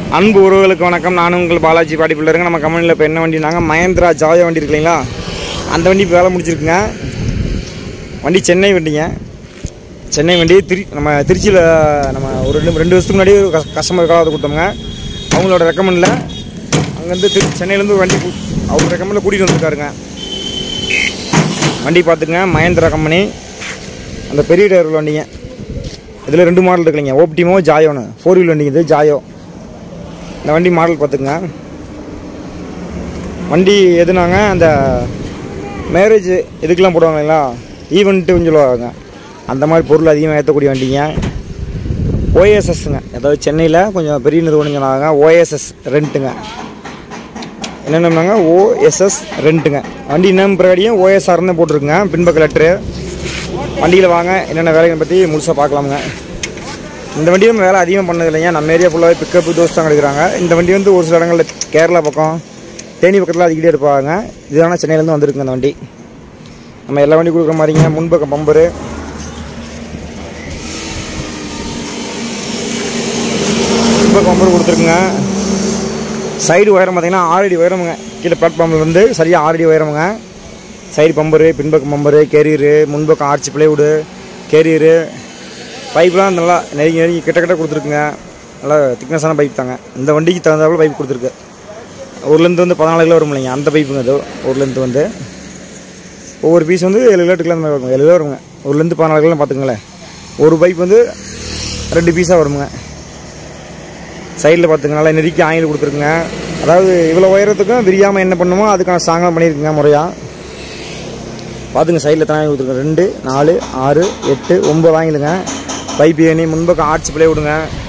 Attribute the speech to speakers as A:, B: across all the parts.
A: அன்பு உறவுகளுக்கு வணக்கம் நான் உங்கள் பாலாஜி பாடி பிள்ளைங்க நம்ம கம்பெனியில் இப்போ என்ன வண்டினாங்க மகேந்திரா ஜாயா வண்டி இருக்கு இல்லைங்களா அந்த வண்டி இப்போ வேலை முடிச்சிருக்குங்க வண்டி சென்னை வண்டிங்க சென்னை வண்டி திரு நம்ம திருச்சியில் நம்ம ஒரு ரெண்டு ரெண்டு வருஷத்துக்கு முன்னாடி ஒரு கஸ்- கஸ்டமர் காலாவது கொடுத்தோங்க அவங்களோட ரெக்கமெண்டில் அங்கேருந்து திரு சென்னையிலேருந்து வண்டி கு- அவங்க ரெக்கமெண்டில் கூட்டிகிட்டு வந்திருக்காருங்க வண்டி பார்த்துங்க மகேந்திரா கம்பெனி அந்த பெரிய டயர் வண்டிங்க இதில் ரெண்டு மாடல் இருக்குல்லைங்க ஓப்டிமோ ஜாயோன்னு ஃபோர் வீல் வண்டிங்க இது ஜாயோ இந்த வண்டி மாடல் பார்த்துக்குங்க வண்டி எதுனாங்க அந்த மேரேஜ் இதுக்கெலாம் போடுவாங்க இல்லைங்களா ஈவெண்ட்டுன்னு சொல்லுவாங்க அந்த மாதிரி பொருள் அதிகமாக ஏற்றக்கூடிய வண்டிங்க ஓஎஸ்எஸ்ங்க அதாவது சென்னையில் கொஞ்சம் பெரிய நிறுவனம் சொன்னாங்க ஓஎஸ்எஸ் ரெண்ட்டுங்க என்னென்னங்க ஓஎஸ்எஸ் ரெண்ட்டுங்க வண்டி நேம் பிரகாடியும் ஓஎஸ்ஆர்னு போட்டிருக்குங்க பின்பக்க லெட்ரு வண்டியில் வாங்க என்னென்ன வேலைகளை பற்றி முழுசாக பார்க்கலாமுங்க இந்த வண்டி நம்ம வேலை அதிகமாக பண்ணது இல்லைங்க நம்ம ஏரியா ஃபுல்லாகவே பிக்கப் தோஸ் தான் எடுக்கிறாங்க இந்த வண்டி வந்து ஒரு சில இடங்களில் கேரளா பக்கம் தேனி பக்கத்தில் அதிகடி எடுப்பாங்க இதுதான சென்னையிலேருந்து வந்திருக்குங்க அந்த வண்டி நம்ம எல்லா வண்டி கொடுக்குற மாதிரிங்க முன்பக்கம் பம்பரு முன்பக்கம் பம்பர் கொடுத்துருக்குங்க சைடு உயரம் பார்த்தீங்கன்னா ஆறு அடி உயரமுங்க கீழே பிளாட்ஃபார்மில் வந்து சரியாக ஆறு அடி உயரமுங்க சைடு பம்பரு பின்பக்கம் பம்பரு கேரியரு முன்பக்கம் ஆர்ச்சி பிளைவுடு கேரியரு பைப்லாம் நல்லா நெருங்கி நெருங்கி கிட்ட கிட்ட கொடுத்துருக்குங்க நல்லா திக்னஸான பைப் தாங்க இந்த வண்டிக்கு தகுந்தாப்புல பைப் கொடுத்துருக்கு ஊர்லேருந்து வந்து பதினாலு கிலோ வரும் இல்லைங்க அந்த பைப்புங்க அது ஊர்லேருந்து வந்து ஒவ்வொரு பீஸ் வந்து ஏழு கிலோ எட்டு கிலோ அந்த மாதிரி வருங்க ஏழு கிலோ வருங்க ஊர்லேருந்து பதினாலு கிலோ பார்த்துங்களேன் ஒரு பைப் வந்து ரெண்டு பீஸாக வருங்க சைடில் பார்த்துங்க நல்லா நெருக்கி ஆயில் கொடுத்துருக்குங்க அதாவது இவ்வளோ உயரத்துக்கும் விரியாமல் என்ன பண்ணுமோ அதுக்கான சாங்காக பண்ணியிருக்குங்க முறையாக பார்த்துங்க சைடில் தானே கொடுத்துருங்க ரெண்டு நாலு ஆறு எட்டு ஒம்பது ஆங்கிலுங்க பைப் ஏணி முன்பக்கம் ஆர்ச்சி பிளே விடுங்க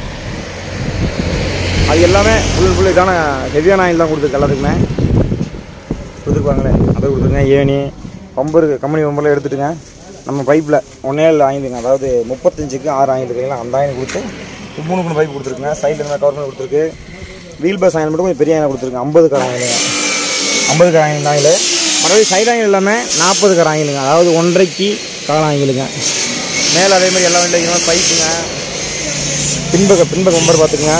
A: அது எல்லாமே ஃபுல் ஃபுல் இதான ஹெவியான ஆயில் தான் கொடுத்துருக்கு எல்லாத்துக்குமே கொடுத்துருப்பாங்களே அதை கொடுத்துருங்க ஏணி பம்பர் கம்பெனி பம்பரில் எடுத்துட்டுங்க நம்ம பைப்பில் ஒன்றே இல்லை ஆயிலுங்க அதாவது முப்பத்தஞ்சுக்கு ஆறு ஆயில் இருக்குங்களா அந்த ஆயில் கொடுத்து மூணு மூணு பைப் கொடுத்துருக்குங்க சைடில் இருந்தால் கவர் பண்ணி கொடுத்துருக்கு வீல் பஸ் ஆயில் மட்டும் கொஞ்சம் பெரிய ஆயில் கொடுத்துருக்கு ஐம்பது கார ஆயிலுங்க ஐம்பது கார ஆயில் ஆயில் மறுபடியும் சைடு ஆயில் எல்லாமே நாற்பது கார ஆயிலுங்க அதாவது ஒன்றரைக்கு கால ஆயிலுங்க மேலே அதே மாதிரி எல்லா வண்டியும் பைப்புங்க பின்பக்க பின்பக்க பம்பர் பார்த்துக்குங்க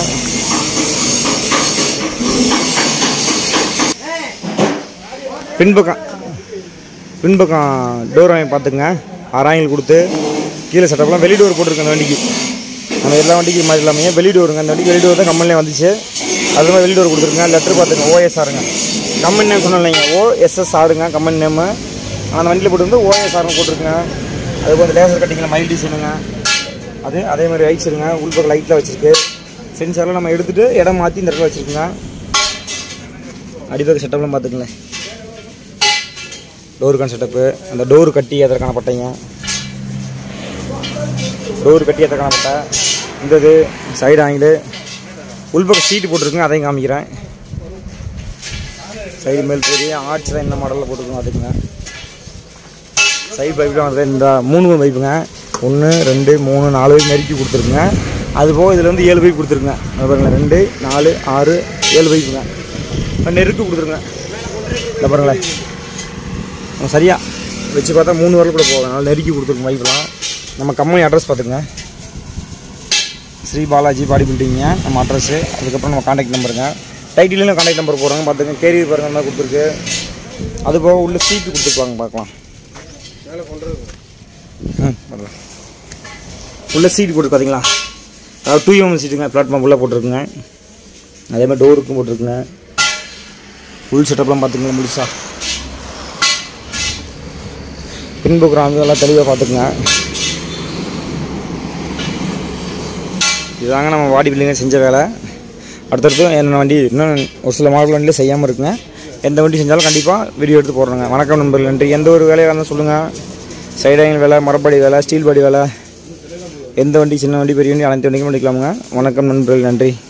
A: பின்பக்கம் பின்பக்கம் டோர் வாங்கி பார்த்துக்குங்க ஆறாயில் கொடுத்து கீழே செட்டப்லாம் வெளி டோர் போட்டிருக்கு அந்த வண்டிக்கு நம்ம எல்லா வண்டிக்கும் மாதிரி இல்லாமல் வெளி டோருங்க அந்த வண்டிக்கு வெளி டோர் தான் கம்பெனிலே வந்துச்சு அது மாதிரி வெளி டோர் கொடுத்துருங்க லெட்டர் பார்த்துங்க ஓஎஸ்ஆருங்க கம்பெனி நேம் சொன்னோம் இல்லைங்க ஓஎஸ்எஸ் ஆருங்க கம்பெனி நேமு அந்த வண்டியில் போட்டு வந்து ஓஎஸ்ஆர்னு போட்டிருக்குங்க அதுக்கு வந்து லேசர் கட்டிங்கில் மைல் டிசைனுங்க அது அதே மாதிரி ரைட்ஸ் இருங்க உள்பக்கம் லைட்டில் வச்சுருக்கு சென்சார்லாம் நம்ம எடுத்துகிட்டு இடம் மாற்றி இந்த இடத்துல வச்சுருக்குங்க அடிப்பக்க செட்டப்லாம் பார்த்துக்கங்களேன் டோருக்கான செட்டப்பு அந்த டோர் கட்டி அதற்கான பட்டைங்க டோர் கட்டி அதற்கான பட்டை இந்த இது சைடு ஆங்கிலு உள்பக்கம் சீட்டு போட்டிருக்குங்க அதையும் காமிக்கிறேன் சைடு மேல் பெரிய ஆர்ச் தான் இந்த மாடலில் போட்டிருக்கோம் அதுக்குங்க சைடு பைப்லாம் வந்து இந்த மூணு பைப்புங்க ஒன்று ரெண்டு மூணு நாலு பைப் நெருக்கி கொடுத்துருக்குங்க அது போக இதில் வந்து ஏழு பைப் கொடுத்துருக்குங்க இங்க பாருங்க ரெண்டு நாலு ஆறு ஏழு பைப்புங்க நெருக்கு கொடுத்துருங்க இந்த பாருங்களேன் நம்ம சரியாக வச்சு பார்த்தா மூணு வரல கூட போகும் அதனால் நெருக்கி கொடுத்துருக்கும் பைப்லாம் நம்ம கம்பெனி அட்ரஸ் பார்த்துங்க ஸ்ரீ பாலாஜி பாடி பில்டிங்க நம்ம அட்ரஸ்ஸு அதுக்கப்புறம் நம்ம காண்டாக்ட் நம்பருங்க டைட்டிலையும் காண்டாக்ட் நம்பர் போடுறாங்க பார்த்துங்க கேரியர் பாருங்க அந்த மாதிரி கொடுத்துருக்கு அது போக உள்ள சீட்டு கொடுத்துருப்பாங்க பார்க்கலாம் ம் வரலாம் உள்ள சீட் போட்டு பார்த்தீங்களா அதாவது டூ எம்எம் சீட்டுங்க பிளாட்ஃபார்ம் உள்ளே போட்டிருக்குங்க அதே மாதிரி டோருக்கும் போட்டிருக்குங்க ஃபுல் செட்டப்லாம் பார்த்துங்களா முழுசா பின்புக்குறாங்க எல்லாம் தெளிவாக பார்த்துக்குங்க இதுதாங்க நம்ம பாடி பில்டிங்க செஞ்ச வேலை அடுத்தடுத்து என்ன வண்டி இன்னும் ஒரு சில மாடல் வண்டியில் செய்யாமல் இருக்குங்க எந்த வண்டி செஞ்சாலும் கண்டிப்பாக வீடியோ எடுத்து போடுறேங்க வணக்கம் நண்பர்கள் நன்றி எந்த ஒரு வேலையாக இருந்தாலும் சொல்லுங்கள் சைடாங்கில் வேலை மரப்பாடி வேலை ஸ்டீல் பாடி வேலை எந்த வண்டி சின்ன வண்டி பெரிய வண்டி அனைத்து வண்டிக்கும் பண்ணிக்கலாமுங்க வணக்கம் நண்பர்கள் நன்றி